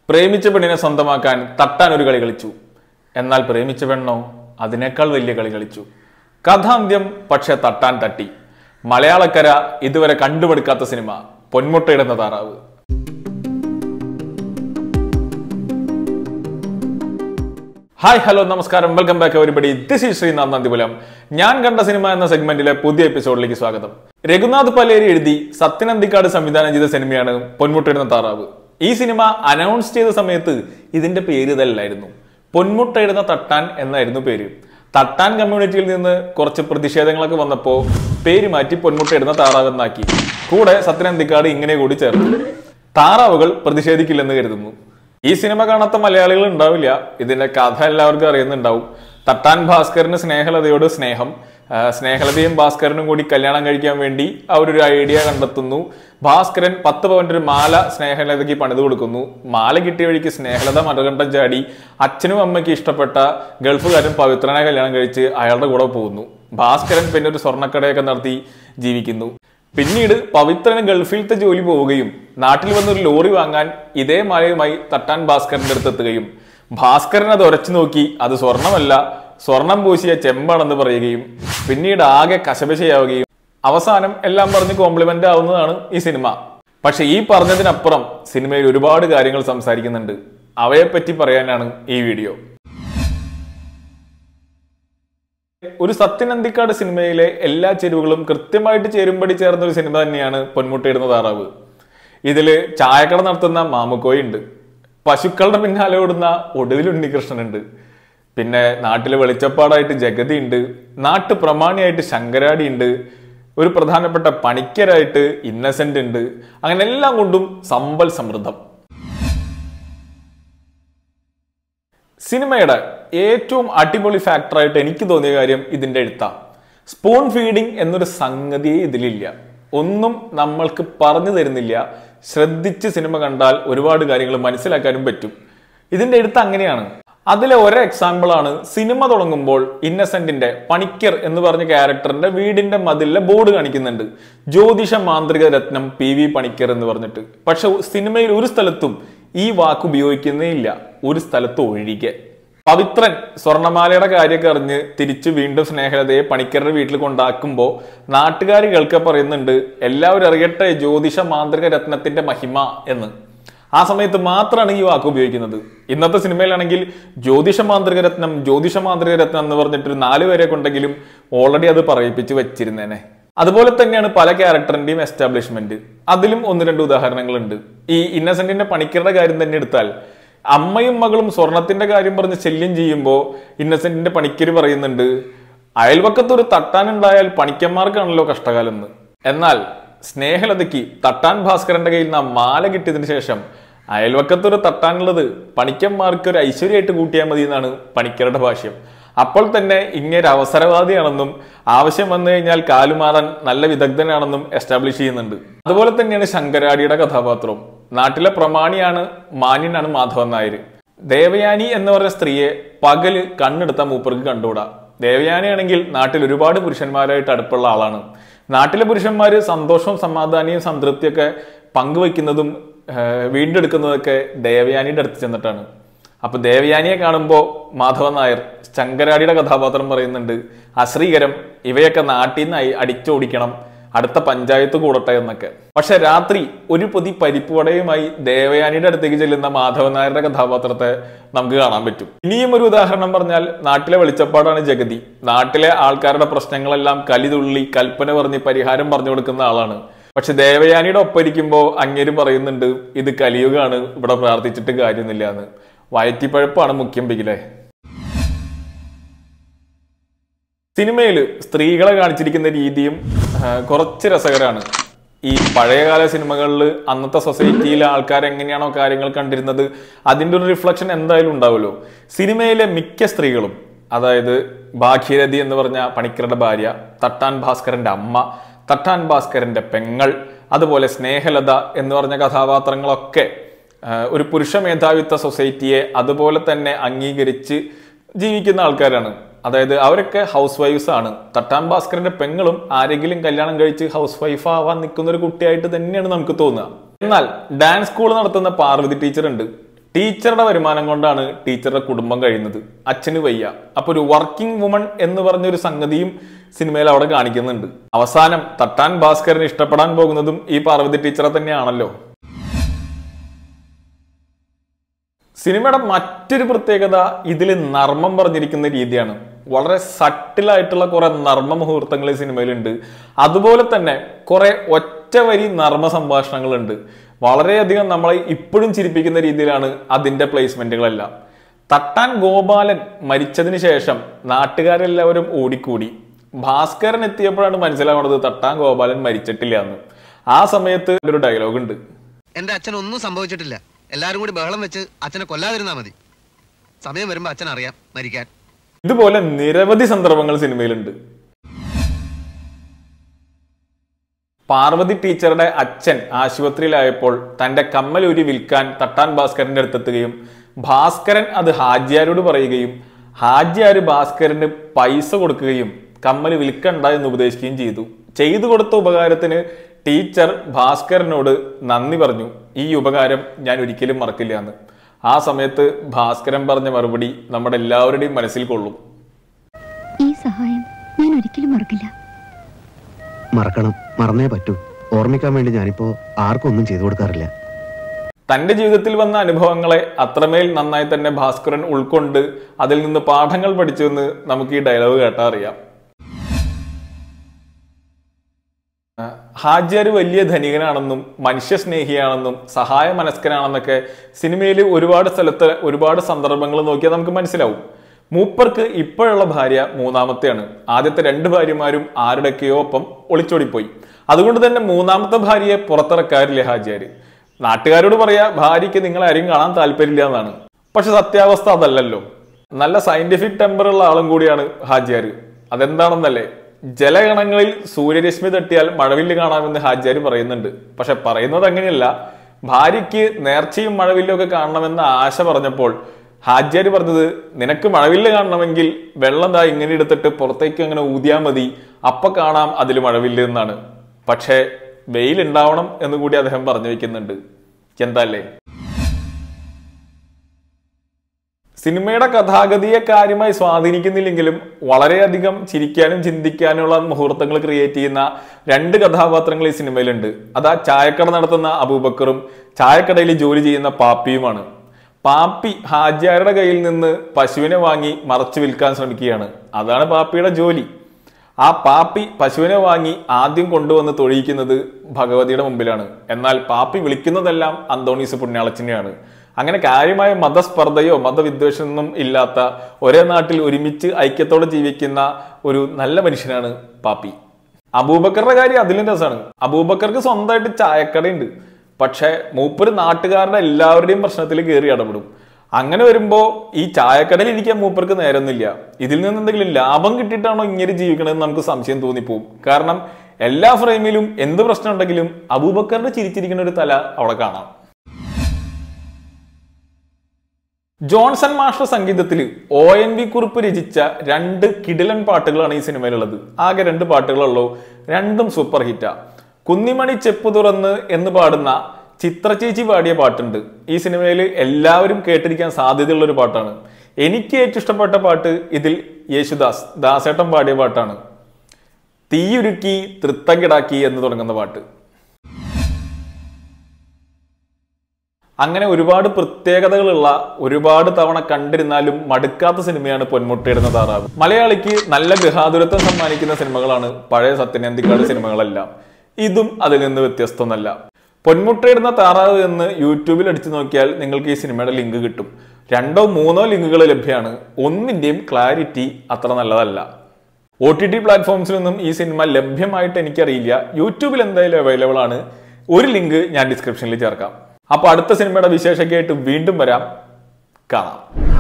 പ്രേമിച്ച പെണ്ണിനെ സ്വന്തമാക്കാൻ തട്ടാൻ ഒരു കളി കളിച്ചു എന്നാൽ പ്രേമിച്ച പെണ്ണോ അതിനേക്കാൾ വലിയ കളി കളിച്ചു കഥാന്ത്യം പക്ഷെ തട്ടാൻ തട്ടി മലയാളക്കര ഇതുവരെ കണ്ടുപിടിക്കാത്ത സിനിമ പൊന്മുട്ടയിടുന്ന താറാവ് ഹായ് ഹലോ നമസ്കാരം welcome back everybody this is Sreenath Nandipulam ഞാൻ കണ്ട സിനിമ എന്ന സെഗ്മെന്റിലെ പുതിയ എപ്പിസോഡിലേക്ക് സ്വാഗതം രഘുനാഥ് പലേരി എഴുതി സത്യനന്ദിക്കാട് സംവിധാനം ചെയ്ത സിനിമയാണ് പൊന്മുട്ടയിടുന്ന താറാവ് ഈ സിനിമ അനൗൺസ് ചെയ്ത സമയത്ത് ഇതിന്റെ പേര് ഇതല്ലായിരുന്നു പൊന്മുട്ടയിടുന്ന തട്ടാൻ എന്നായിരുന്നു പേര് തട്ടാൻ കമ്മ്യൂണിറ്റിയിൽ നിന്ന് കുറച്ച് പ്രതിഷേധങ്ങളൊക്കെ വന്നപ്പോൾ പേര് മാറ്റി പൊന്മുട്ടയിടുന്ന താറാവ് എന്നാക്കി കൂടെ സത്യനന്ദിക്കാട് ഇങ്ങനെ കൂടി ചേർത്തു താറാവുകൾ പ്രതിഷേധിക്കില്ലെന്ന് കരുതുന്നു ഈ സിനിമ കാണാത്ത മലയാളികൾ ഉണ്ടാവില്ല ഇതിന്റെ കഥ എല്ലാവർക്കും അറിയുന്നുണ്ടാവും തട്ടാൻ ഭാസ്കറിന് സ്നേഹലതയോട് സ്നേഹം ആ, സ്നേഹലതയും ഭാസ്കരനും കൂടി കല്യാണം കഴിക്കാൻ വേണ്ടി അവരൊരു ഐഡിയ കണ്ടെത്തുന്നു ഭാസ്കരൻ പത്ത് പവന്റെ ഒരു മാല സ്നേഹലതയ്ക്ക് പണിത് കൊടുക്കുന്നു മാല കിട്ടിയ വഴിക്ക് സ്നേഹലത മറുകണ്ഠം ചാടി അച്ഛനും അമ്മയ്ക്ക് ഇഷ്ടപ്പെട്ട ഗൾഫുകാരൻ പവിത്രനെ കല്യാണം കഴിച്ച് അയാളുടെ കൂടെ പോകുന്നു ഭാസ്കരൻ പിന്നെ ഒരു സ്വർണ്ണക്കടയൊക്കെ നടത്തി ജീവിക്കുന്നു പിന്നീട് പവിത്രന് ഗൾഫിലത്തെ ജോലി പോവുകയും നാട്ടിൽ വന്നൊരു ലോറി വാങ്ങാൻ ഇതേ മാലയുമായി തട്ടാൻ ഭാസ്കരന്റെ അടുത്ത് എത്തുകയും ഭാസ്കരൻ അത് ഉരച്ചു നോക്കി അത് സ്വർണമല്ല സ്വർണം പൂശിയ ചെമ്പാണെന്ന് പറയുകയും പിന്നീട് ആകെ കശപശയാവുകയും അവസാനം എല്ലാം പറഞ്ഞ് കോംപ്ലിമെന്റ് ആവുന്നതാണ് ഈ സിനിമ പക്ഷെ ഈ പറഞ്ഞതിനപ്പുറം സിനിമയിൽ ഒരുപാട് കാര്യങ്ങൾ സംസാരിക്കുന്നുണ്ട് അവയെപ്പറ്റി പറയാനാണ് ഈ വീഡിയോ ഒരു സത്യനന്ദിക്കാട് സിനിമയിലെ എല്ലാ ചേരുവകളും കൃത്യമായിട്ട് ചേരുമ്പടി ചേർന്ന ഒരു സിനിമ തന്നെയാണ് പൊന്മുട്ടയിടുന്ന താറാവ് ഇതില് ചായക്കട നടത്തുന്ന മാമുക്കോയി ഉണ്ട് പശുക്കളുടെ പിന്നാലെ ഓടുന്ന ഒടുവിൽ ഉണ്ണികൃഷ്ണൻ ഉണ്ട് പിന്നെ നാട്ടിലെ വെളിച്ചപ്പാടായിട്ട് ജഗതി ഉണ്ട് നാട്ടു പ്രമാണിയായിട്ട് ശങ്കരാടി ഉണ്ട് ഒരു പ്രധാനപ്പെട്ട പണിക്കരായിട്ട് ഇന്നസെന്റ് ഉണ്ട് അങ്ങനെ എല്ലാം കൊണ്ടും സമ്പൽ സമൃദ്ധം സിനിമയുടെ ഏറ്റവും അടിപൊളി ഫാക്ടറായിട്ട് എനിക്ക് തോന്നിയ കാര്യം ഇതിന്റെ എഴുത്ത സ്പൂൺ ഫീഡിംഗ് എന്നൊരു സംഗതിയെ ഇതിലില്ല ഒന്നും നമ്മൾക്ക് പറഞ്ഞു തരുന്നില്ല ശ്രദ്ധിച്ച് സിനിമ കണ്ടാൽ ഒരുപാട് കാര്യങ്ങൾ മനസ്സിലാക്കാനും പറ്റും ഇതിന്റെ എഴുത്ത് അങ്ങനെയാണ് അതിലെ ഒരു എക്സാമ്പിൾ ആണ് സിനിമ തുടങ്ങുമ്പോൾ ഇന്നസെന്റിന്റെ പണിക്കർ എന്ന് പറഞ്ഞ ക്യാരക്ടറിന്റെ വീടിന്റെ മതിലിലെ ബോർഡ് കാണിക്കുന്നുണ്ട് ജ്യോതിഷ മാന്ത്രിക രത്നം പി വി പണിക്കർ എന്ന് പറഞ്ഞിട്ട് പക്ഷെ സിനിമയിൽ ഒരു സ്ഥലത്തും ഈ വാക്ക് ഉപയോഗിക്കുന്നേ ഇല്ല ഒരു സ്ഥലത്ത് ഒഴികെ പവിത്രൻ സ്വർണമാലയുടെ കാര്യമൊക്കെ അറിഞ്ഞ് തിരിച്ച് വീണ്ടും സ്നേഹലതയെ പണിക്കരുടെ വീട്ടിൽ കൊണ്ടാക്കുമ്പോൾ നാട്ടുകാർ കേൾക്കെ പറയുന്നുണ്ട് എല്ലാവരും അറിയട്ടെ ജ്യോതിഷ മാന്ത്രിക രത്നത്തിന്റെ മഹിമ എന്ന് ആ സമയത്ത് മാത്രമാണ് ഈ വാക്ക് ഉപയോഗിക്കുന്നത് ഇന്നത്തെ സിനിമയിലാണെങ്കിൽ ജ്യോതിഷ മാന്ത്രിക രത്നം ജ്യോതിഷ മാന്ത്രിക രത്നം എന്ന് പറഞ്ഞിട്ടൊരു നാല് പേരെ കൊണ്ടെങ്കിലും ഓൾറെഡി അത് പറയിപ്പിച്ച് വെച്ചിരുന്നേനെ അതുപോലെ തന്നെയാണ് പല ക്യാരക്ടറിന്റെയും എസ്റ്റാബ്ലിഷ്മെന്റ് അതിലും ഒന്ന് രണ്ട് ഉദാഹരണങ്ങളുണ്ട് ഈ ഇന്നസെന്റിന്റെ പണിക്കരുടെ കാര്യം തന്നെ എടുത്താൽ അമ്മയും മകളും സ്വർണത്തിന്റെ കാര്യം പറഞ്ഞ് ശല്യം ചെയ്യുമ്പോൾ ഇന്നസെന്റിന്റെ പണിക്കര് പറയുന്നുണ്ട് അയൽവക്കത്തൊരു തട്ടാനുണ്ടായാൽ പണിക്കന്മാർക്കാണല്ലോ കഷ്ടകാലം എന്ന് എന്നാൽ സ്നേഹലതയ്ക്ക് തട്ടാൻ ഭാസ്കരന്റെ കയ്യിൽ നിന്ന് ആ മാല കിട്ടിയതിനു ശേഷം അയൽവക്കത്തൊരു തട്ടാനുള്ളത് പണിക്കന്മാർക്ക് ഒരു ഐശ്വര്യമായിട്ട് കൂട്ടിയാൽ മതി എന്നാണ് പണിക്കരുടെ ഭാഷ്യം അപ്പോൾ തന്നെ ഇങ്ങനെ അവസരവാദിയാണെന്നും ആവശ്യം വന്നു കഴിഞ്ഞാൽ കാലുമാറാൻ നല്ല വിദഗ്ധനാണെന്നും എസ്റ്റാബ്ലിഷ് ചെയ്യുന്നുണ്ട് അതുപോലെ തന്നെയാണ് ശങ്കരാടിയുടെ കഥാപാത്രവും നാട്ടിലെ പ്രമാണിയാണ് മാന്യനാണ് മാധവൻ നായർ ദേവയാനി എന്ന് പറഞ്ഞ സ്ത്രീയെ പകല് കണ്ണെടുത്ത മൂപ്പർക്ക് കണ്ടുകൂടാ ദേവയാനിയാണെങ്കിൽ നാട്ടിൽ ഒരുപാട് പുരുഷന്മാരായിട്ട് അടുപ്പുള്ള ആളാണ് നാട്ടിലെ പുരുഷന്മാര് സന്തോഷവും സമാധാനവും സംതൃപ്തിയൊക്കെ പങ്കുവെക്കുന്നതും ഏഹ്, വീണ്ടെടുക്കുന്നതൊക്കെ ദേവയാനിയുടെ അടുത്ത് ചെന്നിട്ടാണ് അപ്പൊ ദേവയാനിയെ കാണുമ്പോൾ മാധവൻ നായർ ശങ്കരാടിയുടെ കഥാപാത്രം പറയുന്നുണ്ട് അശ്രീകരം ഇവയൊക്കെ നാട്ടിൽ നിന്ന് അടിച്ചോടിക്കണം അടുത്ത പഞ്ചായത്ത് കൂടട്ടെ എന്നൊക്കെ പക്ഷെ രാത്രി ഒരു പൊതി പരിപ്പുവടയുമായി ദേവയാനിയുടെ അടുത്തേക്ക് ചെല്ലുന്ന മാധവൻ നായരുടെ കഥാപാത്രത്തെ നമുക്ക് കാണാൻ പറ്റും ഇനിയും ഒരു ഉദാഹരണം പറഞ്ഞാൽ നാട്ടിലെ വെളിച്ചപ്പാടാണ് ജഗതി നാട്ടിലെ ആൾക്കാരുടെ പ്രശ്നങ്ങളെല്ലാം കലിതുള്ളി കൽപ്പന പറഞ്ഞ് പരിഹാരം പറഞ്ഞു കൊടുക്കുന്ന ആളാണ് പക്ഷെ ദേവയാനിയുടെ ഒപ്പം ഇരിക്കുമ്പോൾ അങ്ങേര് പറയുന്നുണ്ട് ഇത് കലിയുഗാണ് ഇവിടെ പ്രാർത്ഥിച്ചിട്ട് കാര്യമൊന്നുമില്ല എന്ന് വയറ്റിപ്പഴപ്പാണ് മുഖ്യം പികിലേ സിനിമയിൽ സ്ത്രീകളെ കാണിച്ചിരിക്കുന്ന രീതിയും ആ, കുറച്ച് രസകരമാണ് ഈ പഴയകാല സിനിമകളിൽ അന്നത്തെ സൊസൈറ്റിയിലെ ആൾക്കാർ എങ്ങനെയാണോ കാര്യങ്ങൾ കണ്ടിരുന്നത് അതിൻ്റെ ഒരു റിഫ്ലക്ഷൻ എന്തായാലും ഉണ്ടാവുമല്ലോ സിനിമയിലെ മിക്ക സ്ത്രീകളും അതായത് ഭാഗ്യരഥി എന്ന് പറഞ്ഞ പണിക്കരുടെ ഭാര്യ തട്ടാൻ ഭാസ്കരന്റെ അമ്മ തട്ടാൻ ഭാസ്കരന്റെ പെങ്ങൾ അതുപോലെ സ്നേഹലത എന്ന് പറഞ്ഞ കഥാപാത്രങ്ങളൊക്കെ ആ, ഒരു പുരുഷ മേധാവിത്വ സൊസൈറ്റിയെ അതുപോലെ തന്നെ അംഗീകരിച്ച് ജീവിക്കുന്ന ആൾക്കാരാണ് അതായത് അവരൊക്കെ ഹൗസ് വൈഫ്സ് ആണ് തട്ടാൻ ഭാസ്കറിന്റെ പെങ്ങളും ആരെങ്കിലും കല്യാണം കഴിച്ച് ഹൗസ് വൈഫ് ആവാൻ നിൽക്കുന്ന ഒരു കുട്ടിയായിട്ട് തന്നെയാണ് നമുക്ക് തോന്നുക എന്നാൽ ഡാൻസ് സ്കൂൾ നടത്തുന്ന പാർവതി ടീച്ചർ ഉണ്ട് ടീച്ചറുടെ വരുമാനം കൊണ്ടാണ് ടീച്ചറുടെ കുടുംബം കഴിയുന്നത് അച്ഛന് വയ്യ അപ്പൊ ഒരു വർക്കിംഗ് വുമൺ എന്ന് പറഞ്ഞൊരു സംഗതിയും സിനിമയിൽ അവിടെ കാണിക്കുന്നുണ്ട് അവസാനം തട്ടാൻ ഭാസ്കരന് ഇഷ്ടപ്പെടാൻ പോകുന്നതും ഈ പാർവതി ടീച്ചറെ തന്നെയാണല്ലോ സിനിമയുടെ മറ്റൊരു പ്രത്യേകത ഇതിൽ നർമ്മം പറഞ്ഞിരിക്കുന്ന രീതിയാണ് വളരെ സട്ടിലായിട്ടുള്ള കുറെ നർമ്മ മുഹൂർത്തങ്ങൾ ഈ സിനിമയിലുണ്ട് അതുപോലെ തന്നെ കുറെ ഒറ്റ വരി നർമ്മ സംഭാഷണങ്ങളുണ്ട് വളരെയധികം നമ്മളെ ഇപ്പോഴും ചിരിപ്പിക്കുന്ന രീതിയിലാണ് അതിന്റെ പ്ലേസ്മെന്റുകളെല്ലാം തട്ടാൻ ഗോപാലൻ മരിച്ചതിന് ശേഷം നാട്ടുകാരെല്ലാവരും ഓടിക്കൂടി ഭാസ്കരൻ എത്തിയപ്പോഴാണ് മനസ്സിലാവുന്നത് തട്ടാൻ ഗോപാലൻ മരിച്ചിട്ടില്ല എന്ന് ആ സമയത്ത് ഒരു ഡയലോഗ് ഉണ്ട് എന്റെ അച്ഛൻ ഒന്നും സംഭവിച്ചിട്ടില്ല എല്ലാരും കൂടി ബഹളം വെച്ച് അച്ഛനെ കൊല്ലാതിരുന്നാ മതി സമയം വരുമ്പോ അച്ഛൻ അറിയാം മരിക്കാൻ ഇതുപോലെ നിരവധി സന്ദർഭങ്ങൾ സിനിമയിലുണ്ട് പാർവതി ടീച്ചറുടെ അച്ഛൻ ആശുപത്രിയിലായപ്പോൾ തന്റെ കമ്മലൂരി വിൽക്കാൻ തട്ടാൻ ഭാസ്കരന്റെ അടുത്തെത്തുകയും ഭാസ്കരൻ അത് ഹാജിയാരോട് പറയുകയും ഹാജിയാര് ഭാസ്കരന് പൈസ കൊടുക്കുകയും കമ്മൽ വിൽക്കണ്ട എന്ന് ഉപദേശിക്കുകയും ചെയ്തു ചെയ്തു കൊടുത്ത ഉപകാരത്തിന് ടീച്ചർ ഭാസ്കരനോട് നന്ദി പറഞ്ഞു ഈ ഉപകാരം ഞാൻ ഒരിക്കലും മറക്കില്ല എന്ന് ആ സമയത്ത് ഭാസ്കരൻ പറഞ്ഞ മറുപടി നമ്മുടെ എല്ലാവരുടെയും മനസ്സിൽ കൊള്ളും ഈ സഹായം ഞാൻ ഒരിക്കലും മറക്കില്ല മറക്കണം മറന്നേ പറ്റൂ ഓർമ്മിക്കാൻ വേണ്ടി ഞാനിപ്പോ ആർക്കും ഒന്നും ചെയ്തു കൊടുക്കാറില്ല തന്റെ ജീവിതത്തിൽ വന്ന അനുഭവങ്ങളെ അത്രമേൽ നന്നായി തന്നെ ഭാസ്കരൻ ഉൾക്കൊണ്ട് അതിൽ നിന്ന് പാഠങ്ങൾ പഠിച്ചുവെന്ന് നമുക്ക് ഈ ഡയലോഗ് കേട്ടാ അറിയാം ആ, ഹാജിയാർ വലിയ ധനികനാണെന്നും മനുഷ്യസ്നേഹിയാണെന്നും സഹായ മനസ്കനാണെന്നൊക്കെ സിനിമയിൽ ഒരുപാട് സ്ഥലത്ത് ഒരുപാട് സന്ദർഭങ്ങൾ നോക്കിയാൽ നമുക്ക് മനസ്സിലാവും മൂപ്പർക്ക് ഇപ്പോഴുള്ള ഭാര്യ മൂന്നാമത്തെയാണ് ആദ്യത്തെ രണ്ട് ഭാര്യമാരും ആരുടെയൊക്കെയോ ഒപ്പം ഒളിച്ചോടിപ്പോയി അതുകൊണ്ട് തന്നെ മൂന്നാമത്തെ ഭാര്യയെ പുറത്തിറക്കാറില്ല ഹാജിയാര് നാട്ടുകാരോട് പറയാ ഭാര്യയ്ക്ക് നിങ്ങളെ ആരെയും കാണാൻ താല്പര്യമില്ല എന്നാണ് പക്ഷെ സത്യാവസ്ഥ അതല്ലല്ലോ നല്ല സയന്റിഫിക് ടെമ്പർ ഉള്ള ആളും കൂടിയാണ് ഹാജിയാർ അതെന്താണെന്നല്ലേ ജലഗണങ്ങളിൽ സൂര്യരശ്മി തട്ടിയാൽ മഴവില്ല് കാണാമെന്ന് ഹാജിയാർ പറയുന്നുണ്ട് പക്ഷെ പറയുന്നത് അങ്ങനെയല്ല ഭാര്യയ്ക്ക് നേർച്ചയും മഴവില്ലും ഒക്കെ കാണണമെന്ന ആശ പറഞ്ഞപ്പോൾ ഹാജിയാർ പറഞ്ഞത് നിനക്ക് മഴവില്ല് കാണണമെങ്കിൽ വെള്ളം ദാ ഇങ്ങനെ എടുത്തിട്ട് പുറത്തേക്ക് അങ്ങനെ ഊതിയാൽ മതി അപ്പൊ കാണാം അതിൽ മഴവില്ല് എന്നാണ് പക്ഷേ വെയിൽ ഉണ്ടാവണം എന്ന് കൂടി അദ്ദേഹം പറഞ്ഞു വെക്കുന്നുണ്ട് എന്താല്ലേ സിനിമയുടെ കഥാഗതിയെ കാര്യമായി സ്വാധീനിക്കുന്നില്ലെങ്കിലും വളരെയധികം ചിരിക്കാനും ചിന്തിക്കാനുള്ള മുഹൂർത്തങ്ങൾ ക്രിയേറ്റ് ചെയ്യുന്ന രണ്ട് കഥാപാത്രങ്ങൾ ഈ സിനിമയിലുണ്ട് അത് ആ ചായക്കട നടത്തുന്ന അബൂബക്കറും ചായക്കടയിൽ ജോലി ചെയ്യുന്ന പാപ്പിയുമാണ് പാപ്പി ഹാജിയാരുടെ കയ്യിൽ നിന്ന് പശുവിനെ വാങ്ങി മറച്ചു വിൽക്കാൻ ശ്രമിക്കുകയാണ് അതാണ് പാപ്പിയുടെ ജോലി ആ പാപ്പി പശുവിനെ വാങ്ങി ആദ്യം കൊണ്ടുവന്ന് തൊഴിയിക്കുന്നത് ഭഗവതിയുടെ മുമ്പിലാണ് എന്നാൽ പാപ്പി വിളിക്കുന്നതെല്ലാം അന്തോണീസ് പുണ്യാളച്ചിനെയാണ് അങ്ങനെ കാര്യമായ മതസ്പർദ്ധയോ മതവിദ്വേഷമൊന്നും ഇല്ലാത്ത ഒരേ നാട്ടിൽ ഒരുമിച്ച് ഐക്യത്തോടെ ജീവിക്കുന്ന ഒരു നല്ല മനുഷ്യനാണ് പാപ്പി അബൂബക്കറുടെ കാര്യം അതിലും രസമാണ് അബൂബക്കർക്ക് സ്വന്തമായിട്ട് ചായക്കടയുണ്ട് പക്ഷെ മൂപ്പര് നാട്ടുകാരുടെ എല്ലാവരുടെയും പ്രശ്നത്തിൽ കയറി ഇടപെടും അങ്ങനെ വരുമ്പോ ഈ ചായക്കടയിൽ ഇരിക്കാൻ മൂപ്പർക്ക് നേരമൊന്നുമില്ല ഇതിൽ നിന്ന് എന്തെങ്കിലും ലാഭം കിട്ടിയിട്ടാണോ ഇങ്ങനെ ജീവിക്കണമെന്ന് നമുക്ക് സംശയം തോന്നിപ്പോവും കാരണം എല്ലാ ഫ്രെയിമിലും എന്ത് പ്രശ്നം ഉണ്ടെങ്കിലും അബൂബക്കറിന്റെ ചിരിച്ചിരിക്കുന്ന ഒരു തല അവിടെ കാണാം ജോൺസൺ മാസ്റ്റർ സംഗീതത്തിൽ ഒ എൻ വി കുറിപ്പ് രചിച്ച രണ്ട് കിടിലൻ പാട്ടുകളാണ് ഈ സിനിമയിലുള്ളത് ആകെ രണ്ട് പാട്ടുകളുള്ളൂ രണ്ടും സൂപ്പർ ഹിറ്റാ കുന്നിമണി ചെപ്പ് തുറന്ന് എന്ന് പാടുന്ന ചിത്രചേച്ചി പാടിയ പാട്ടുണ്ട് ഈ സിനിമയിൽ എല്ലാവരും കേട്ടിരിക്കാൻ സാധ്യതയുള്ള ഒരു പാട്ടാണ് എനിക്ക് ഏറ്റവും ഇഷ്ടപ്പെട്ട പാട്ട് ഇതിൽ യേശുദാസ് ദാസേട്ടൻ പാടിയ പാട്ടാണ് തീയുരുക്കി തൃത്തങ്കിടാക്കി എന്ന് തുടങ്ങുന്ന പാട്ട് അങ്ങനെ ഒരുപാട് പ്രത്യേകതകളുള്ള ഒരുപാട് തവണ കണ്ടിരുന്നാലും മടുക്കാത്ത സിനിമയാണ് പൊന്മുട്ടയിടുന്ന താറാവ് മലയാളിക്ക് നല്ല ഗൃഹാതുരത്വം സമ്മാനിക്കുന്ന സിനിമകളാണ് പഴയ സത്യനന്ദിക്കാട് സിനിമകളെല്ലാം ഇതും അതിൽ നിന്ന് വ്യത്യസ്തമൊന്നല്ല പൊന്മുട്ടയിടുന്ന താറാവ് എന്ന് യൂട്യൂബിൽ അടിച്ചു നോക്കിയാൽ നിങ്ങൾക്ക് ഈ സിനിമയുടെ ലിങ്ക് കിട്ടും രണ്ടോ മൂന്നോ ലിങ്കുകൾ ലഭ്യമാണ് ഒന്നിന്റെയും ക്ലാരിറ്റി അത്ര നല്ലതല്ല ഒ ടി ടി പ്ലാറ്റ്ഫോംസിലൊന്നും ഈ സിനിമ ലഭ്യമായിട്ട് എനിക്കറിയില്ല യൂട്യൂബിൽ എന്തായാലും അവൈലബിൾ ആണ് ഒരു ലിങ്ക് ഞാൻ ഡിസ്ക്രിപ്ഷനിൽ ചേർക്കാം അപ്പൊ അടുത്ത സിനിമയുടെ വിശേഷമൊക്കെ ആയിട്ട് വീണ്ടും വരാം കാണാം